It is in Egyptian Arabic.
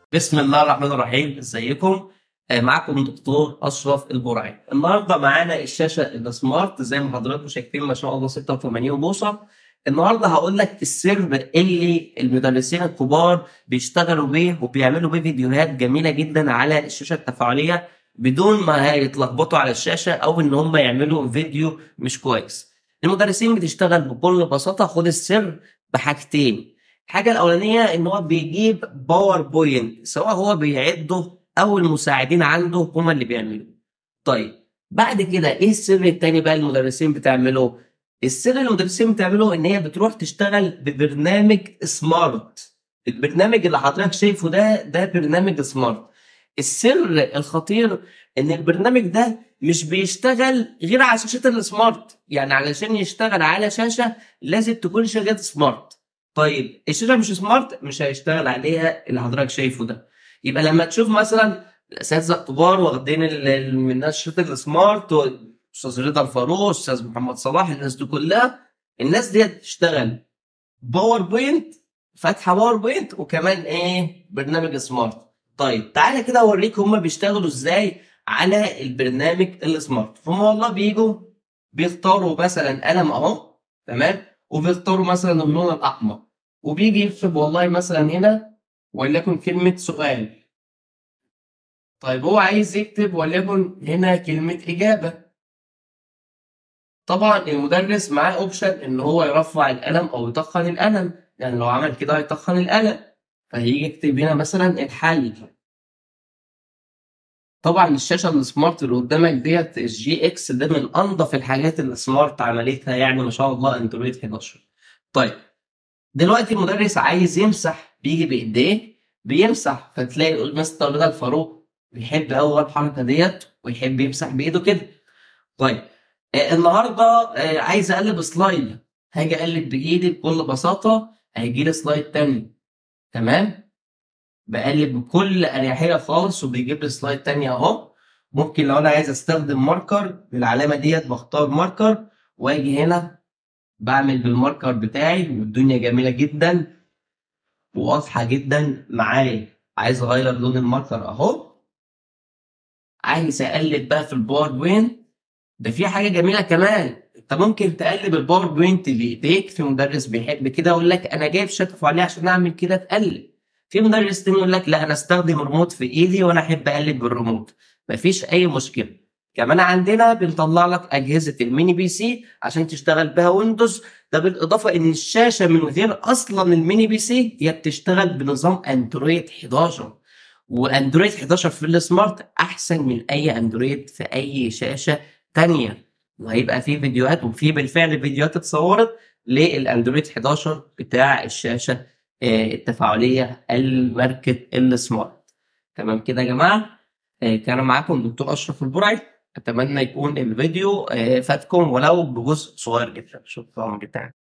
بسم الله الرحمن الرحيم ازيكم آه، معكم دكتور اشرف البرعي النهارده معانا الشاشه السمارت زي ما حضراتكم شايفين ما شاء الله 86 بوصه النهارده هقول لك السر اللي المدرسين الكبار بيشتغلوا بيه وبيعملوا بيه فيديوهات جميله جدا على الشاشه التفاعليه بدون ما يتلخبطوا على الشاشه او ان هم يعملوا فيديو مش كويس المدرسين بتشتغل بكل بساطه خد السر بحاجتين الحاجه الاولانيه ان هو بيجيب باوربوينت سواء هو بيعده او المساعدين عنده هم اللي بيعملوا طيب بعد كده ايه السر التاني بقى المدرسين بتعمله السر اللي المدرسين بتعمله ان هي بتروح تشتغل ببرنامج سمارت البرنامج اللي حضرتك شايفه ده ده برنامج سمارت السر الخطير ان البرنامج ده مش بيشتغل غير على شاشة السمارت يعني علشان يشتغل على شاشة لازم تكون شاشة سمارت طيب الشاشة مش سمارت مش هيشتغل عليها اللي حضرتك شايفه ده يبقى لما تشوف مثلا الاساتذه الكبار واخدين ال- ال- من الناس شاشة السمارت استاذ رضا الفاروق استاذ محمد صلاح الناس دي كلها الناس دي بتشتغل باوربوينت فاتحه باوربوينت وكمان ايه برنامج سمارت طيب تعالى كده اوريك هما بيشتغلوا ازاي على البرنامج السمارت هم والله بيجوا بيختاروا مثلا قلم اهو تمام وبيختاروا مثلا اللون الاحمر وبيجي يكتب والله مثلا هنا وليكن كلمه سؤال طيب هو عايز يكتب وليكن هنا كلمه اجابه طبعا المدرس معاه اوبشن ان هو يرفع القلم او يطخن القلم يعني لو عمل كده هيطخن القلم فهيجي يكتب هنا مثلا الحل طبعا الشاشه السمارت اللي قدامك ديت الجي اكس ده من انظف الحاجات اللي سمارت عملتها يعني ما شاء الله اندرويد 11 طيب دلوقتي المدرس عايز يمسح بيجي بايديه بيمسح فتلاقي مستر رضا الفاروق بيحب قوي الحركه ديت ويحب يمسح بايده كده طيب آه، النهارده آه، عايز اقلب سلايد هاجي اقلب بايدي بكل بساطه هيجي لي سلايد تاني تمام بقلب بكل اريحيه خالص وبيجيب لي سلايد تانية اهو ممكن لو انا عايز استخدم ماركر بالعلامه ديت بختار ماركر واجي هنا بعمل بالماركر بتاعي والدنيا جميله جدا وواضحه جدا معايا عايز اغير لون الماركر اهو عايز اقلب بقى في الباوربوينت ده في حاجه جميله كمان انت ممكن تقلب الباوربوينت بايديك في مدرس بيحب كده يقول لك انا جايب شات عليه عشان اعمل كده تقلب في مدرس تاني يقول لك لا انا استخدم ريموت في ايدي وانا احب اقلب بالريموت مفيش اي مشكله كمان عندنا بنطلع لك اجهزه الميني بي سي عشان تشتغل بها ويندوز ده بالاضافه ان الشاشه من غير اصلا الميني بي سي هي بتشتغل بنظام اندرويد 11 واندرويد 11 في السمارت احسن من اي اندرويد في اي شاشه تانية وهيبقى في فيديوهات وفي بالفعل فيديوهات اتصورت للاندرويد 11 بتاع الشاشه آه، التفاعليه الماركت السمارت تمام كده يا جماعه آه، كان معاكم دكتور اشرف البرعي اتمنى يكون الفيديو آه، فاتكم ولو بجزء صغير جدا شكرا جدا